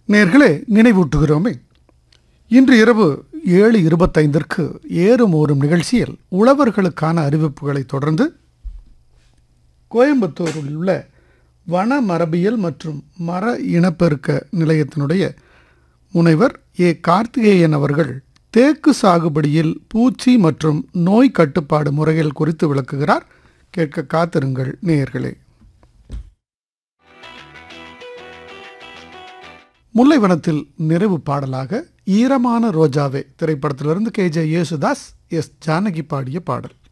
நேர்களே நினைவூட்டுகிறோமே இன்று இரவு ஏழு இருபத்தைந்திற்கு ஏறும் ஓரும் நிகழ்ச்சியில் உழவர்களுக்கான அறிவிப்புகளை தொடர்ந்து கோயம்புத்தூரில் உள்ள வன மரபியல் மற்றும் மர இனப்பெருக்க நிலையத்தினுடைய முனைவர் ஏ கார்த்திகேயன் அவர்கள் தேக்கு சாகுபடியில் பூச்சி மற்றும் நோய் கட்டுப்பாடு முறைகள் குறித்து விளக்குகிறார் கேட்க காத்திருங்கள் நேயர்களே முல்லைவனத்தில் நிறைவு பாடலாக ஈரமான ரோஜாவே திரைப்படத்திலிருந்து K J Yesudas S Janaki பாடிய பாடல்